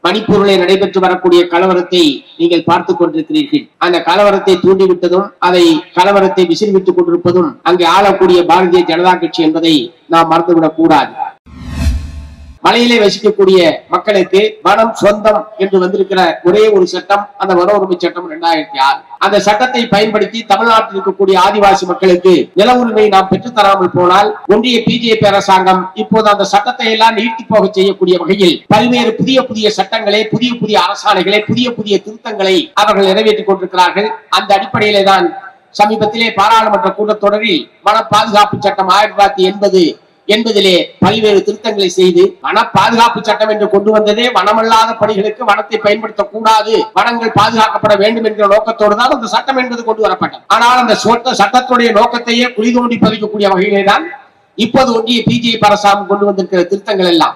மணிப்பூரிலே நடைபெற்று வரக்கூடிய கலவரத்தை நீங்கள் பார்த்துக் கொண்டிருக்கிறீர்கள் அந்த கலவரத்தை தூண்டிவிட்டதும் அதை கலவரத்தை விசிறிவிட்டுக் கொண்டிருப்பதும் அங்கே ஆளக்கூடிய பாரதிய ஜனதா கட்சி என்பதை நாம் மறந்துவிடக் கூடாது மலையிலே வசிக்கக்கூடிய மக்களுக்கு வனம் சொந்தம் என்று வந்திருக்கிற ஒரே ஒரு சட்டம் அந்த வன உரிமை சட்டம் இரண்டாயிரத்தி ஆறு அந்த சட்டத்தை பயன்படுத்தி தமிழ்நாட்டில் இருக்கக்கூடிய ஆதிவாசி மக்களுக்கு நில உரிமை நாம் பெற்றுத் தராமல் போனால் ஒன்றிய பிஜேபி அரசாங்கம் இப்போது அந்த சட்டத்தை எல்லாம் நீட்டி போக செய்யக்கூடிய வகையில் பல்வேறு புதிய புதிய சட்டங்களை புதிய புதிய அரசாணைகளை புதிய புதிய திருத்தங்களை அவர்கள் நிறைவேற்றிக் கொண்டிருக்கிறார்கள் அந்த அடிப்படையிலே தான் சமீபத்திலே பாராளுமன்ற கூட்டத்தொடரில் வன பாதுகாப்பு சட்டம் ஆயிரத்தி தொள்ளாயிரத்தி எண்பது என்பதிலே பல்வேறு திருத்தங்களை செய்து வன பாதுகாப்பு சட்டம் என்று கொண்டு வந்ததே வனமல்லாத பணிகளுக்கு வனத்தை பயன்படுத்தக்கூடாது வனங்கள் பாதுகாக்கப்பட வேண்டும் என்கிற நோக்கத்தோடு தான் அந்த சட்டம் என்பது கொண்டு வரப்பட்டது ஆனால் அந்த சொட்ட சட்டத்துடைய நோக்கத்தையே குழி தோண்டி பதிக்கக்கூடிய வகையிலே தான் இப்போது ஒன்றிய பிஜேபி அரசாங்கம் கொண்டு வந்திருக்கிற திருத்தங்கள் எல்லாம்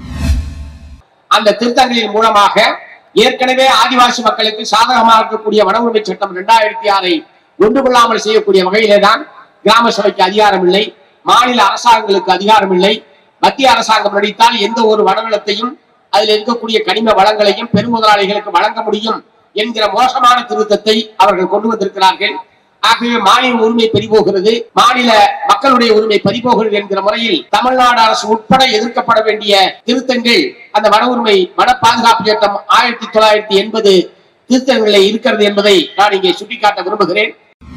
அந்த திருத்தங்களின் மூலமாக ஏற்கனவே ஆதிவாசி மக்களுக்கு சாதகமாக இருக்கக்கூடிய வன உரிமை சட்டம் இரண்டாயிரத்தி ஆறை ஒன்று கொள்ளாமல் செய்யக்கூடிய வகையிலே தான் கிராம சபைக்கு அதிகாரம் இல்லை மாநில அரசாங்கங்களுக்கு அதிகாரம் இல்லை மத்திய அரசாங்கம் நடித்தால் எந்த ஒரு வனநிலத்தையும் அதில் இருக்கக்கூடிய கனிம வளங்களையும் பெருமுதலாளிகளுக்கு வழங்க முடியும் என்கிற மோசமான திருத்தத்தை அவர்கள் கொண்டு வந்திருக்கிறார்கள் ஆகவே மாநில உரிமை பறிபோகிறது மாநில மக்களுடைய உரிமை பறிபோகிறது என்கிற முறையில் தமிழ்நாடு அரசு உட்பட எதிர்க்கப்பட வேண்டிய திருத்தங்கள் அந்த வன உரிமை வன பாதுகாப்பு சட்டம் ஆயிரத்தி தொள்ளாயிரத்தி எண்பது திருத்தங்களில் இருக்கிறது என்பதை நான் இங்கே சுட்டிக்காட்ட விரும்புகிறேன்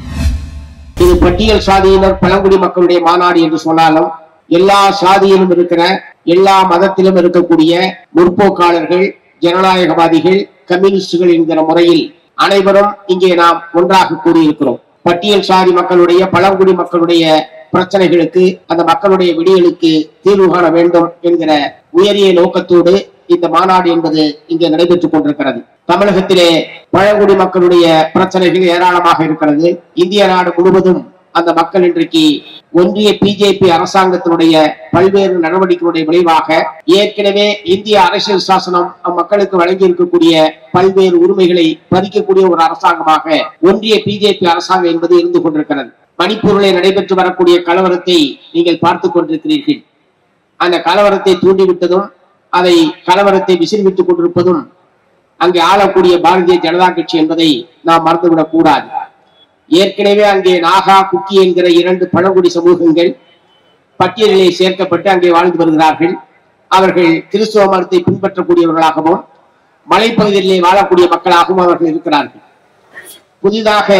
இது பட்டியல் சாதியினர் பழங்குடி மக்களுடைய மாநாடு என்று சொன்னாலும் எல்லா சாதியிலும் இருக்கிற எல்லா மதத்திலும் இருக்கக்கூடிய முற்போக்காளர்கள் ஜனநாயகவாதிகள் கம்யூனிஸ்டுகள் என்கிற முறையில் அனைவரும் இங்கே நாம் ஒன்றாக கூடியிருக்கிறோம் பட்டியல் சாதி மக்களுடைய பழங்குடி மக்களுடைய பிரச்சனைகளுக்கு அந்த மக்களுடைய விடியலுக்கு தீர்வு காண வேண்டும் என்கிற உயரிய நோக்கத்தோடு இந்த மாநாடு என்பது இங்கே நடைபெற்றுக் கொண்டிருக்கிறது தமிழகத்திலே பழங்குடி மக்களுடைய பிரச்சனைகள் ஏராளமாக இருக்கிறது இந்திய நாடு முழுவதும் அந்த மக்கள் இன்றைக்கு ஒன்றிய பிஜேபி அரசாங்கத்தினுடைய பல்வேறு நடவடிக்கைகளுடைய விளைவாக ஏற்கனவே இந்திய அரசியல் சாசனம் அம்மக்களுக்கு வழங்கி இருக்கக்கூடிய பல்வேறு உரிமைகளை பறிக்கக்கூடிய ஒரு அரசாங்கமாக ஒன்றிய பிஜேபி அரசாங்கம் என்பது இருந்து கொண்டிருக்கிறது மணிப்பூரிலே நடைபெற்று வரக்கூடிய கலவரத்தை நீங்கள் பார்த்துக் கொண்டிருக்கிறீர்கள் அந்த கலவரத்தை தூண்டிவிட்டதும் அதை கலவரத்தை விசிறிவிட்டுக் கொண்டிருப்பதும் அங்கே ஆளக்கூடிய பாரதிய ஜனதா கட்சி என்பதை நாம் மறந்துவிடக் கூடாது ஏற்கனவே அங்கே நாகா குக்கி என்கிற இரண்டு பழங்குடி சமூகங்கள் பட்டியலிலே சேர்க்கப்பட்டு அங்கே வாழ்ந்து வருகிறார்கள் அவர்கள் கிறிஸ்துவ மதத்தை பின்பற்றக்கூடியவர்களாகவும் மலைப்பகுதிகளிலே வாழக்கூடிய மக்களாகவும் அவர்கள் இருக்கிறார்கள் புதிதாக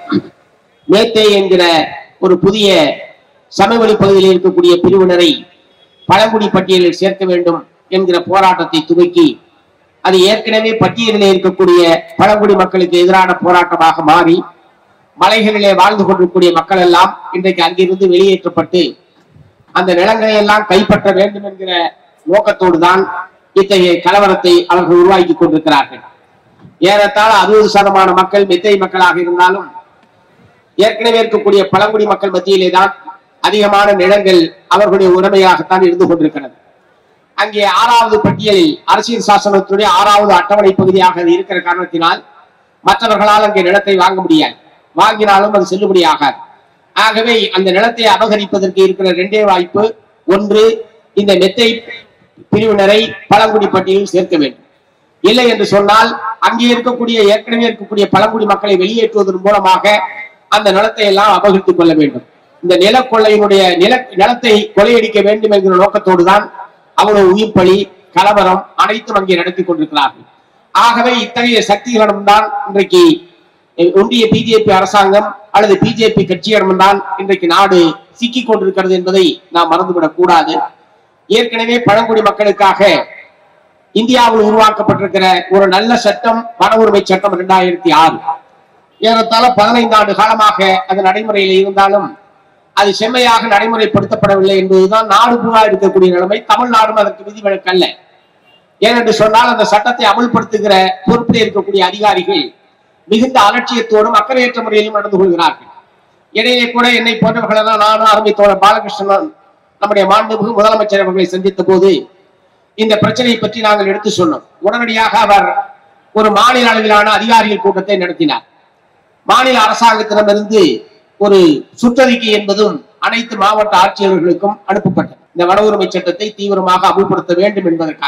மேத்தே என்கிற ஒரு புதிய சமவெளி பகுதியில் இருக்கக்கூடிய பிரிவினரை பழங்குடி பட்டியலில் சேர்க்க வேண்டும் என்கிற போராட்டத்தை துவக்கி அது ஏற்கனவே பட்டியலிலே இருக்கக்கூடிய பழங்குடி மக்களுக்கு எதிரான போராட்டமாக மாறி மலைகளிலே வாழ்ந்து கொண்டிருக்கூடிய மக்கள் எல்லாம் இன்றைக்கு அங்கிருந்து வெளியேற்றப்பட்டு அந்த நிலங்களை எல்லாம் கைப்பற்ற வேண்டும் என்கிற நோக்கத்தோடு தான் இத்தகைய கலவரத்தை அவர்கள் உருவாக்கி கொண்டிருக்கிறார்கள் ஏறத்தாழ அறுபது சதமான மக்கள் மெத்தை மக்களாக இருந்தாலும் ஏற்கனவே இருக்கக்கூடிய பழங்குடி மக்கள் மத்தியிலே தான் அதிகமான நிலங்கள் அவர்களுடைய உரிமையாகத்தான் இருந்து கொண்டிருக்கிறது அங்கே ஆறாவது பட்டியலில் அரசியல் சாசனத்துடைய ஆறாவது அட்டவணை பகுதியாக அது இருக்கிற காரணத்தினால் மற்றவர்களால் அங்கே நிலத்தை வாங்க முடியாது வாங்கினாலும் அது செல்லுபடியாகாது ஆகவே அந்த நிலத்தை அபகரிப்பதற்கு இருக்கிற இரண்டே வாய்ப்பு ஒன்று இந்த மெத்தை பிரிவினரை பழங்குடி பட்டியலில் சேர்க்க வேண்டும் இல்லை என்று சொன்னால் அங்கே இருக்கக்கூடிய ஏற்கனவே இருக்கக்கூடிய பழங்குடி மக்களை வெளியேற்றுவதன் மூலமாக அந்த நிலத்தை எல்லாம் அபகரித்துக் கொள்ள வேண்டும் இந்த நில கொள்ளையினுடைய நில நிலத்தை கொள்ளையடிக்க வேண்டும் என்கிற நோக்கத்தோடு தான் அவ்வளவு உயிர் பலி கலவரம் அனைத்தும் அங்கே நடத்தி கொண்டிருக்கிறார்கள் ஆகவே இத்தகைய சக்திகளிடம்தான் இன்றைக்கு அஹ், ஒன்றிய பிஜேபி அரசாங்கம் அல்லது பிஜேபி கட்சியிடம்தான் இன்றைக்கு நாடு சிக்கிக் கொண்டிருக்கிறது என்பதை நாம் மறந்துவிடக் கூடாது ஏற்கனவே பழங்குடி மக்களுக்காக இந்தியாவில் உருவாக்கப்பட்டிருக்கிற ஒரு நல்ல சட்டம் வன உரிமை சட்டம் இரண்டாயிரத்தி ஆறு ஏறத்தாழ பதினைந்து ஆண்டு காலமாக அது நடைமுறையில் இருந்தாலும் அது செம்மையாக நடைமுறைப்படுத்தப்படவில்லை என்பதுதான் நாடு பூரா இருக்கக்கூடிய நிலைமை தமிழ்நாடும் அதற்கு விதிவிலக்கு அல்ல ஏனென்று சொன்னால் அந்த சட்டத்தை அமல்படுத்துகிற பொறுப்பில் இருக்கக்கூடிய அதிகாரிகள் மிகுந்த அலட்சியத்தோடும் அக்கறையற்ற முறையிலும் நடந்து கொள்கிறார்கள் இடையே கூட என்னை போன்றவர்களெல்லாம் நானும் அருமை தோழர் பாலகிருஷ்ணன் நம்முடைய மாண்புமிகு முதலமைச்சர் அவர்களை சந்தித்த போது இந்த பிரச்சனையை பற்றி நாங்கள் எடுத்து சொன்னோம் உடனடியாக அவர் ஒரு மாநில அளவிலான அதிகாரிகள் கூட்டத்தை நடத்தினார் மாநில அரசாங்கத்திடமிருந்து ஒரு சுற்றறிக்கை என்பதும் அனைத்து மாவட்ட ஆட்சியர்களுக்கும் அனுப்பப்பட்டது இந்த வன உரிமை சட்டத்தை தீவிரமாக அமல்படுத்த வேண்டும் என்பதற்காக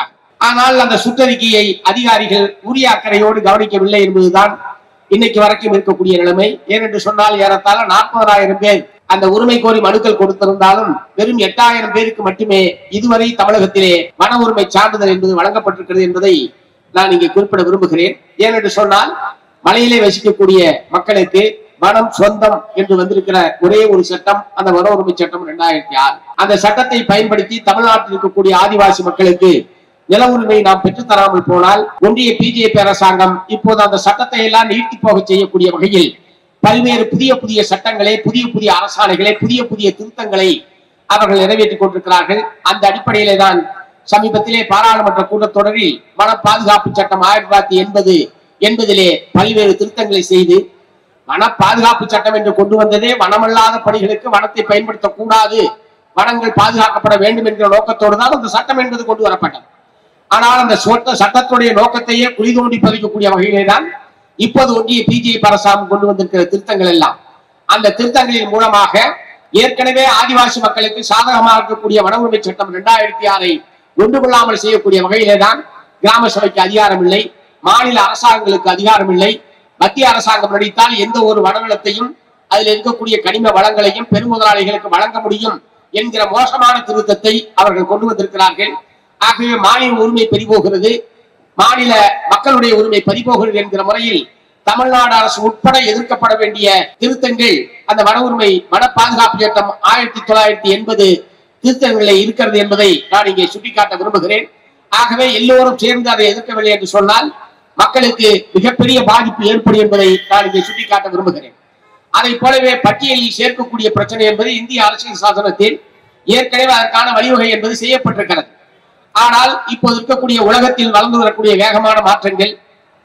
ஆனால் அந்த சுற்றறிக்கையை அதிகாரிகள் உரிய அக்கறையோடு கவனிக்கவில்லை என்பதுதான் இன்னைக்கு வரைக்கும் இருக்கக்கூடிய நிலைமை ஏனென்று சொன்னால் ஏறத்தாழ நாற்பதாயிரம் பேர் அந்த உரிமை கோரி மனுக்கள் கொடுத்திருந்தாலும் வெறும் எட்டாயிரம் பேருக்கு மட்டுமே இதுவரை தமிழகத்திலே வன உரிமை சான்றிதழ் என்பது வழங்கப்பட்டிருக்கிறது என்பதை நான் இங்கே குறிப்பிட விரும்புகிறேன் ஏனென்று சொன்னால் மலையிலே வசிக்கக்கூடிய மக்களுக்கு வனம் சொந்தம் என்று வந்திருக்கிற ஒரே ஒரு சட்டம் அந்த வன உரிமை சட்டம் இரண்டாயிரத்தி ஆறு அந்த சட்டத்தை பயன்படுத்தி தமிழ்நாட்டில் இருக்கக்கூடிய ஆதிவாசி மக்களுக்கு நில உரிமை நாம் பெற்றுத் தராமல் போனால் ஒன்றிய பிஜேபி அரசாங்கம் இப்போது அந்த சட்டத்தை எல்லாம் நீட்டி போக செய்யக்கூடிய வகையில் பல்வேறு புதிய புதிய சட்டங்களை புதிய புதிய அரசாணைகளை புதிய புதிய திருத்தங்களை அவர்கள் நிறைவேற்றிக் கொண்டிருக்கிறார்கள் அந்த அடிப்படையிலே தான் சமீபத்திலே பாராளுமன்ற கூட்டத்தொடரில் வன பாதுகாப்பு சட்டம் ஆயிரத்தி தொள்ளாயிரத்தி எண்பது என்பதிலே பல்வேறு திருத்தங்களை செய்து வன பாதுகாப்பு சட்டம் என்று கொண்டு வந்ததே வனமல்லாத பணிகளுக்கு வனத்தை பயன்படுத்தக்கூடாது வனங்கள் பாதுகாக்கப்பட வேண்டும் என்கிற நோக்கத்தோடு தான் அந்த சட்டம் என்பது கொண்டு வரப்பட்டது ஆனால் அந்த சொத்த சட்டத்துடைய நோக்கத்தையே குழி தோண்டி பதிக்கக்கூடிய வகையிலே தான் இப்போது ஒன்றிய பிஜேபி அரசாங்கம் கொண்டு வந்திருக்கிற திருத்தங்கள் எல்லாம் அந்த திருத்தங்களின் மூலமாக ஏற்கனவே ஆதிவாசி மக்களுக்கு சாதகமாக இருக்கக்கூடிய வன உரிமை சட்டம் இரண்டாயிரத்தி ஆறை ஒன்று கொள்ளாமல் செய்யக்கூடிய வகையிலே தான் கிராம சபைக்கு அதிகாரம் இல்லை மாநில அரசாங்கங்களுக்கு அதிகாரம் இல்லை மத்திய அரசாங்கம் நடித்தால் எந்த ஒரு வனநிலத்தையும் அதில் இருக்கக்கூடிய கனிம வளங்களையும் பெருமுதலாளிகளுக்கு வழங்க முடியும் என்கிற மோசமான திருத்தத்தை அவர்கள் கொண்டு வந்திருக்கிறார்கள் ஆகவே மாநில உரிமை பறிபோகிறது மாநில மக்களுடைய உரிமை பறிபோகிறது என்கிற முறையில் தமிழ்நாடு அரசு உட்பட எதிர்க்கப்பட வேண்டிய திருத்தங்கள் அந்த வன உரிமை வன பாதுகாப்பு சட்டம் ஆயிரத்தி தொள்ளாயிரத்தி எண்பது திருத்தங்களில் இருக்கிறது என்பதை நான் இங்கே சுட்டிக்காட்ட விரும்புகிறேன் ஆகவே எல்லோரும் சேர்ந்து அதை எதிர்க்கவில்லை என்று சொன்னால் மக்களுக்கு மிகப்பெரிய பாதிப்பு ஏற்படும் என்பதை நான் இங்கே சுட்டிக்காட்ட விரும்புகிறேன் அதை போலவே பட்டியலில் சேர்க்கக்கூடிய பிரச்சனை என்பது இந்திய அரசியல் சாசனத்தில் ஏற்கனவே அதற்கான வழிவகை என்பது செய்யப்பட்டிருக்கிறது ஆனால் இப்போது இருக்கக்கூடிய உலகத்தில் வளர்ந்து வரக்கூடிய வேகமான மாற்றங்கள்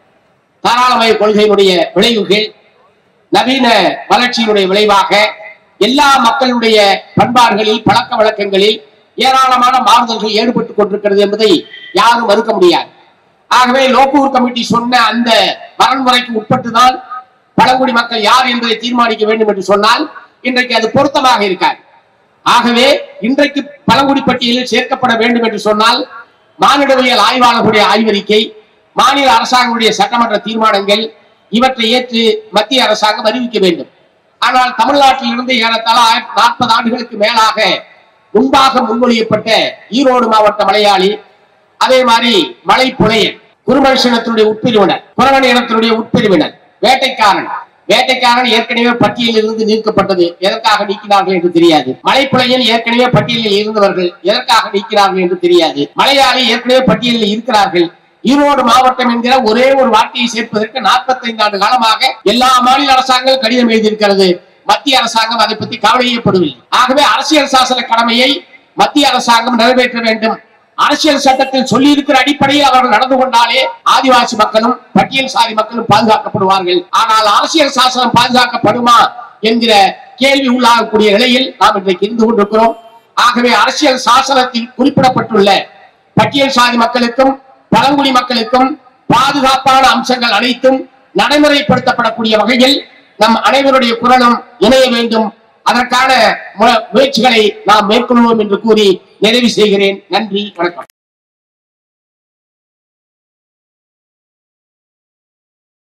தாராளமய கொள்கையினுடைய விளைவுகள் நவீன வளர்ச்சியினுடைய விளைவாக எல்லா மக்களுடைய பண்பாடுகளில் பழக்க வழக்கங்களில் ஏராளமான மாறுதல்கள் ஏற்பட்டுக் கொண்டிருக்கிறது என்பதை யாரும் மறுக்க முடியாது ஆகவே லோக்கூர் கமிட்டி சொன்ன அந்த வரன்முறைக்கு உட்பட்டுதான் பழங்குடி மக்கள் யார் என்பதை தீர்மானிக்க வேண்டும் என்று சொன்னால் இன்றைக்கு அது பொருத்தமாக இருக்காது ஆகவே இன்றைக்கு பழங்குடி பட்டியலில் சேர்க்கப்பட வேண்டும் என்று சொன்னால் மானிடவியல் ஆய்வாளர்களுடைய ஆய்வறிக்கை மாநில அரசாங்கங்களுடைய சட்டமன்ற தீர்மானங்கள் இவற்றை ஏற்று மத்திய அரசாங்கம் அறிவிக்க வேண்டும் ஆனால் தமிழ்நாட்டில் இருந்து ஏறத்தாழ நாற்பது ஆண்டுகளுக்கு மேலாக முன்பாக முன்மொழியப்பட்ட ஈரோடு மாவட்ட மலையாளி அதே மாதிரி மலை புலையன் குருமனுஷனத்தினுடைய உட்பிரிவினர் குரவன் இனத்தினுடைய உட்பிரிவினர் வேட்டைக்காரன் வேட்டைக்காரன் ஏற்கனவே பட்டியலில் இருந்து நீக்கப்பட்டது எதற்காக நீக்கினார்கள் என்று தெரியாது மலைப்புலையன் ஏற்கனவே பட்டியலில் இருந்தவர்கள் எதற்காக நீக்கிறார்கள் என்று தெரியாது மலையாளி ஏற்கனவே பட்டியலில் இருக்கிறார்கள் ஈரோடு மாவட்டம் என்கிற ஒரே ஒரு வார்த்தையை சேர்ப்பதற்கு 45 ஆண்டு காலமாக எல்லா மாநில அரசாங்கங்களும் கடிதம் எழுதியிருக்கிறது மத்திய அரசாங்கம் அதை பற்றி கவலையப்படவில்லை ஆகவே அரசியல் சாசன கடமையை மத்திய அரசாங்கம் நிறைவேற்ற வேண்டும் அரசியல் சட்டத்தில் சொல்லி இருக்கிற அடிப்படையில் அவர்கள் நடந்து கொண்டாலே ஆதிவாசி மக்களும் பட்டியல் சாதி மக்களும் பாதுகாக்கப்படுவார்கள் ஆனால் அரசியல் சாசனம் பாதுகாக்கப்படுமா என்கிற கேள்வி உள்ளாகக்கூடிய நிலையில் நாம் இன்றைக்கு இருந்து கொண்டிருக்கிறோம் ஆகவே அரசியல் சாசனத்தில் குறிப்பிடப்பட்டுள்ள பட்டியல் சாதி மக்களுக்கும் பழங்குடி மக்களுக்கும் பாதுகாப்பான அம்சங்கள் அனைத்தும் நடைமுறைப்படுத்தப்படக்கூடிய வகையில் நம் அனைவருடைய குரலும் இணைய வேண்டும் அதற்கான மு- முயற்சிகளை நாம் மேற்கொள்வோம் என்று கூறி நிறைவு செய்கிறேன் நன்றி வணக்கம்